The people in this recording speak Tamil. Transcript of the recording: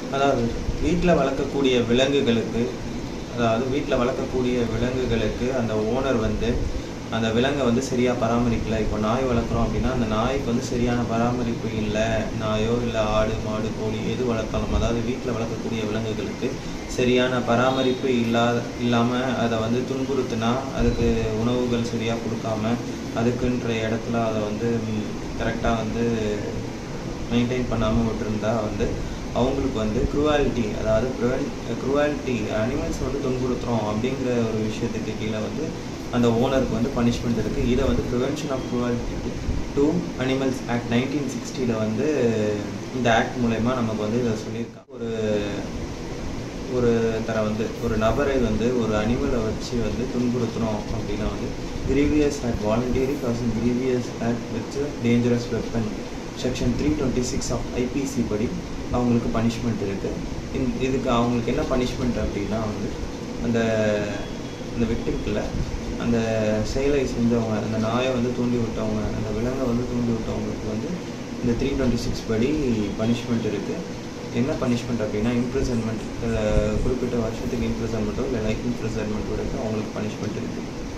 அதாவது வீட்டில் வளர்க்கக்கூடிய விலங்குகளுக்கு அதாவது வீட்டில் வளர்க்கக்கூடிய விலங்குகளுக்கு அந்த ஓனர் வந்து அந்த விலங்கை வந்து சரியாக பராமரிக்கல இப்போ நாய் வளர்க்குறோம் அப்படின்னா அந்த நாய்க்கு வந்து சரியான பராமரிப்பு இல்லை நாயோ இல்லை ஆடு மாடு கோழி எது வளர்த்தாலும் அதாவது வீட்டில் வளர்க்கக்கூடிய விலங்குகளுக்கு சரியான பராமரிப்பு இல்லாத இல்லாமல் அதை வந்து துன்புறுத்துனா அதுக்கு உணவுகள் சரியாக கொடுக்காம அதுக்குன்ற இடத்துல அதை வந்து கரெக்டாக வந்து மெயின்டைன் பண்ணாமல் விட்டுருந்தா வந்து அவங்களுக்கு வந்து க்ரூவாலிட்டி அதாவது ப்ரிவென் க்ரூவாலிட்டி அனிமல்ஸ் வந்து துன்புறுத்துறோம் அப்படிங்கிற ஒரு விஷயத்துக்கு கீழே வந்து அந்த ஓனருக்கு வந்து பனிஷ்மெண்ட் இருக்குது இதை வந்து prevention of cruelty to animals act nineteen சிக்ஸ்டியில் வந்து இந்த ஆக்ட் மூலயமா நமக்கு வந்து இதை சொல்லியிருக்காங்க ஒரு ஒரு தர வந்து ஒரு நபரை வந்து ஒரு அனிமலை வச்சு வந்து துன்புறுத்துறோம் அப்படின்னா வந்து grievous act voluntary causing grievous act with dangerous weapon section three twenty six of IPC படி அவங்களுக்கு பனிஷ்மெண்ட் இருக்குது இந் இதுக்கு அவங்களுக்கு என்ன பனிஷ்மெண்ட் அப்படின்னா வந்து அந்த அந்த விக்டிம்கில் அந்த செயலை செஞ்சவங்க அந்த நாயை வந்து தூண்டி விட்டவங்க அந்த விலங்கை வந்து தூண்டி விட்டவங்களுக்கு வந்து இந்த த்ரீ டுவெண்ட்டி சிக்ஸ் படி பனிஷ்மெண்ட் இருக்குது என்ன பனிஷ்மெண்ட் அப்படின்னா இம்ப்ரிசன்மெண்ட் குறிப்பிட்ட வருஷத்துக்கு இம்ப்ரிசன்மெண்ட்டோ இல்லை லைஃப் இம்ப்ரிசன்மெண்ட் வரைக்கும் அவங்களுக்கு பனிஷ்மெண்ட் இருக்குது